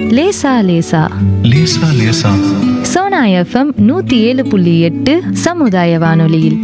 லேசா லேசா லேசா லேசா சோனா எஃப்எம் நூத்தி ஏழு புள்ளி எட்டு சமுதாய வானொலியில்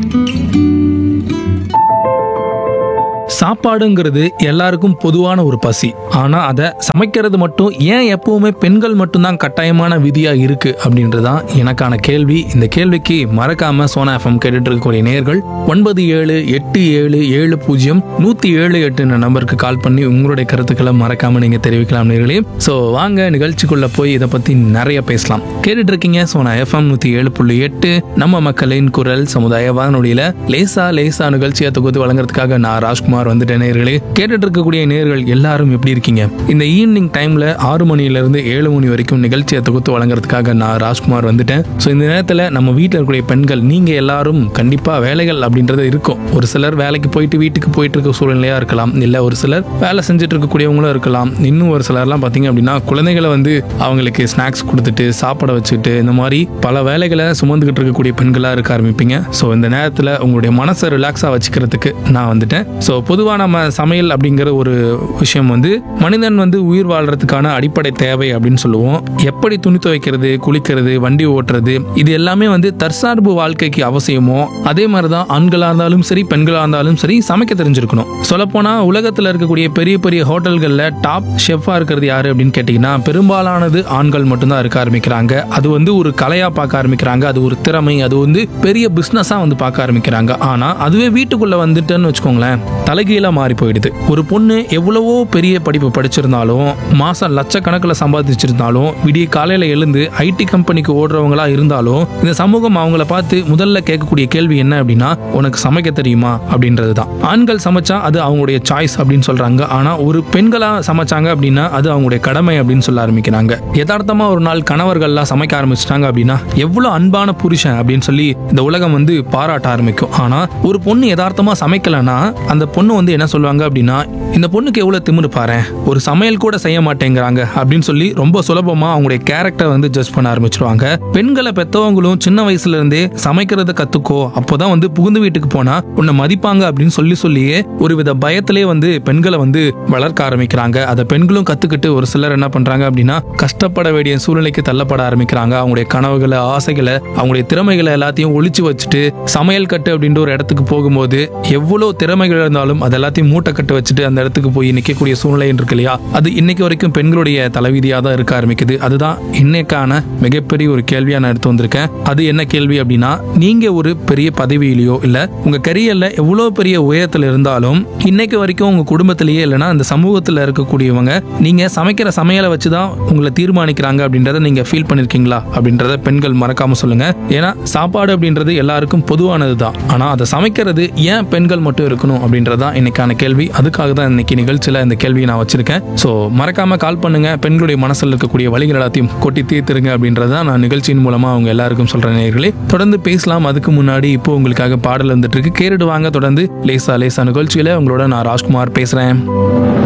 சாப்பாடுங்கிறது எல்லாருக்கும் பொதுவான ஒரு பசி ஆனா அதை சமைக்கிறது மட்டும் ஏன் எப்பவுமே பெண்கள் மட்டும்தான் கட்டாயமான விதியா இருக்கு அப்படின்றதான் எனக்கான கேள்வி இந்த கேள்விக்கு மறக்காம சோனா எஃப்எம் கேட்டுட்டு இருக்கக்கூடிய நேர்கள் ஒன்பது ஏழு எட்டு ஏழு ஏழு பூஜ்ஜியம் நூத்தி ஏழு எட்டு நம்பருக்கு கால் பண்ணி உங்களுடைய கருத்துக்களை மறக்காம நீங்க தெரிவிக்கலாம் நேர்களே ஸோ வாங்க நிகழ்ச்சிக்குள்ள போய் இதை பத்தி நிறைய பேசலாம் கேட்டுட்டு இருக்கீங்க சோனா எஃப்எம் நூத்தி ஏழு புள்ளி எட்டு நம்ம மக்களின் குரல் சமுதாய வானொலியில லேசா லேசா நிகழ்ச்சியை தொகுத்து வழங்குறதுக்காக நான் ராஜ்குமார் வந்துட்டேன் நேர்களே கேட்டுட்டு இருக்கக்கூடிய நேர்கள் எல்லாரும் எப்படி இருக்கீங்க இந்த ஈவினிங் டைம்ல ஆறு மணில இருந்து ஏழு மணி வரைக்கும் நிகழ்ச்சியை தொகுத்து வழங்குறதுக்காக நான் ராஜ்குமார் வந்துட்டேன் ஸோ இந்த நேரத்தில் நம்ம வீட்டில் இருக்கக்கூடிய பெண்கள் நீங்க எல்லாரும் கண்டிப்பா வேலைகள் அப்படின்றது இருக்கும் ஒரு சிலர் வேலைக்கு போயிட்டு வீட்டுக்கு போயிட்டு இருக்க சூழ்நிலையா இருக்கலாம் இல்ல ஒரு சிலர் வேலை செஞ்சுட்டு இருக்கக்கூடியவங்களும் இருக்கலாம் இன்னும் ஒரு சிலர்லாம் பார்த்தீங்க அப்படின்னா குழந்தைகளை வந்து அவங்களுக்கு ஸ்நாக்ஸ் கொடுத்துட்டு சாப்பிட வச்சுட்டு இந்த மாதிரி பல வேலைகளை சுமந்துக்கிட்டு இருக்கக்கூடிய பெண்களா இருக்க ஆரம்பிப்பீங்க ஸோ இந்த நேரத்தில் உங்களுடைய மனசை ரிலாக்ஸாக வச்சுக்கிறதுக்கு நான் வந்துட்டேன் ஸோ பொதுவாக நம்ம சமையல் அப்படிங்கிற ஒரு விஷயம் வந்து மனிதன் வந்து உயிர் வாழ்றதுக்கான அடிப்படை தேவை அப்படின்னு சொல்லுவோம் எப்படி துணி துவைக்கிறது குளிக்கிறது வண்டி ஓட்டுறது இது எல்லாமே வந்து தற்சார்பு வாழ்க்கைக்கு அவசியமோ அதே மாதிரி தான் ஆண்களாக இருந்தாலும் சரி பெண்களாக இருந்தாலும் சரி சமைக்க தெரிஞ்சிருக்கணும் சொல்லப்போனால் உலகத்தில் இருக்கக்கூடிய பெரிய பெரிய ஹோட்டல்களில் டாப் ஷெஃபாக இருக்கிறது யாரு அப்படின்னு கேட்டிங்கன்னா பெரும்பாலானது ஆண்கள் மட்டும்தான் இருக்க ஆரம்பிக்கிறாங்க அது வந்து ஒரு கலையாக பார்க்க ஆரம்பிக்கிறாங்க அது ஒரு திறமை அது வந்து பெரிய பிஸ்னஸாக வந்து பார்க்க ஆரம்பிக்கிறாங்க ஆனால் அதுவே வீட்டுக்குள்ளே வந்துட்டுன்னு வச்சுக்கோங்களேன் தலைகீழாக மாறி போயிடுது ஒரு பொண்ணு எவ்வளவோ பெரிய படிப்பு படிச்சிருந்தாலும் மாதம் லட்சக்கணக்கில் சம்பாதிச்சிருந்தாலும் விடிய காலையில் எழுந்து ஐடி கம்பெனிக்கு ஓடுறவங்களா இருந்தாலும் இந்த சமூகம் அவங்கள பார்த்து முதல்ல கேட்கக்கூடிய கேள்வி என்ன அப்படின்னா உனக்கு சமைக்க தெரியுமா அப்படின்றது தான் ஆண்கள் சமைச்சா அது அவங்களுடைய சாய்ஸ் அப்படின்னு சொல்றாங்க ஆனா ஒரு பெண்களா சமைச்சாங்க அப்படின்னா அது அவங்களுடைய கடமை அப்படின்னு சொல்ல ஆரம்பிக்கிறாங்க யதார்த்தமா ஒரு நாள் கணவர்கள்லாம் சமைக்க ஆரம்பிச்சிட்டாங்க அப்படின்னா எவ்வளவு அன்பான புருஷன் அப்படின்னு சொல்லி இந்த உலகம் வந்து பாராட்ட ஆரம்பிக்கும் ஆனா ஒரு பொண்ணு யதார்த்தமா சமைக்கலன்னா அந்த பொண்ணு வந்து என்ன சொல்லுவாங்க அப்படின்னா இந்த பொண்ணுக்கு எவ்வளவு திமிரு பாரு ஒரு சமையல் கூட செய்ய மாட்டேங்கிறாங்க அப்படின்னு சொல்லி ரொம்ப சுலபமா அவங்களுடைய கேரக்டர் வந்து ஜட்ஜ் பண்ண ஆரம்பிச்சிருவாங்க பெண்களை பெத்தவங்களும் சின்ன வயசுல இருந்தே சமைக்கிறத கத்துக்கோ அப்போதான் வந்து புகுந்து வீட்டுக்கு போனா உன்னை மதிப்பாங்க அப்படின்னு சொல்லி சொல்லியே ஒரு வித பயத்திலே வந்து பெண்களை வந்து வளர்க்க ஆரம்பிக்கிறாங்க அதை பெண்களும் கத்துக்கிட்டு ஒரு சிலர் என்ன பண்றாங்க அப்படின்னா கஷ்டப்பட வேண்டிய சூழ்நிலைக்கு தள்ளப்பட ஆரம்பிக்கிறாங்க அவங்களுடைய கனவுகளை ஆசைகளை அவங்களுடைய திறமைகளை எல்லாத்தையும் ஒழிச்சு வச்சுட்டு சமையல் கட்டு அப்படின்ற ஒரு இடத்துக்கு போகும்போது எவ்வளவு திறமைகள் இருந்தாலும் அது எல்லாத்தையும் மூட்டை கட்டு வச்சுட்டு அந்த இடத்துக்கு போய் நிற்கக்கூடிய சூழ்நிலை இருக்கு இல்லையா அது இன்னைக்கு வரைக்கும் பெண்களுடைய தலைவிதியாக தான் இருக்க ஆரம்பிக்குது அதுதான் இன்னைக்கான மிகப்பெரிய ஒரு கேள்வியா நான் எடுத்து வந்திருக்கேன் அது என்ன கேள்வி அப்படின்னா நீங்க ஒரு பெரிய பதவியிலையோ இல்ல உங்க கரியர்ல எவ்வளவு பெரிய உயரத்துல இருந்தாலும் இன்னைக்கு வரைக்கும் உங்க குடும்பத்திலேயே இல்லைன்னா அந்த சமூகத்துல இருக்கக்கூடியவங்க நீங்க சமைக்கிற சமையலை வச்சுதான் உங்களை தீர்மானிக்கிறாங்க அப்படின்றத நீங்க ஃபீல் பண்ணிருக்கீங்களா அப்படின்றத பெண்கள் மறக்காம சொல்லுங்க ஏன்னா சாப்பாடு அப்படின்றது எல்லாருக்கும் பொதுவானது தான் ஆனா அதை சமைக்கிறது ஏன் பெண்கள் மட்டும் இருக்கணும் அப்படின்றதான் இன்னைக்கான கேள்வி அதுக்காக தான் இன்னைக்கு நிகழ்ச்சியில இந்த கேள்வியை நான் வச்சிருக்கேன் ஸோ மறக்காம கால் பண்ணுங்க பெண்களுடைய மனசில் இருக்கக்கூடிய வழிகள் எல்லாத்தையும் கொட்டி தீர்த்துருங்க அப்படின்றத நான் நிகழ்ச்சியின் மூலமா அவங்க எல்லாருக்கும் சொல்றேன் நேயர்களே தொடர்ந்து பேசலாம் அதுக்கு முன்னாடி இப்போ உங்களுக்காக பாடல் வந்துட்டு இருக்கு கேட்டுட்டு வாங்க தொடர்ந்து லேசா லேசா நிகழ்ச்சியில உங்களோட நான் ராஜ்குமார் பேசுறேன்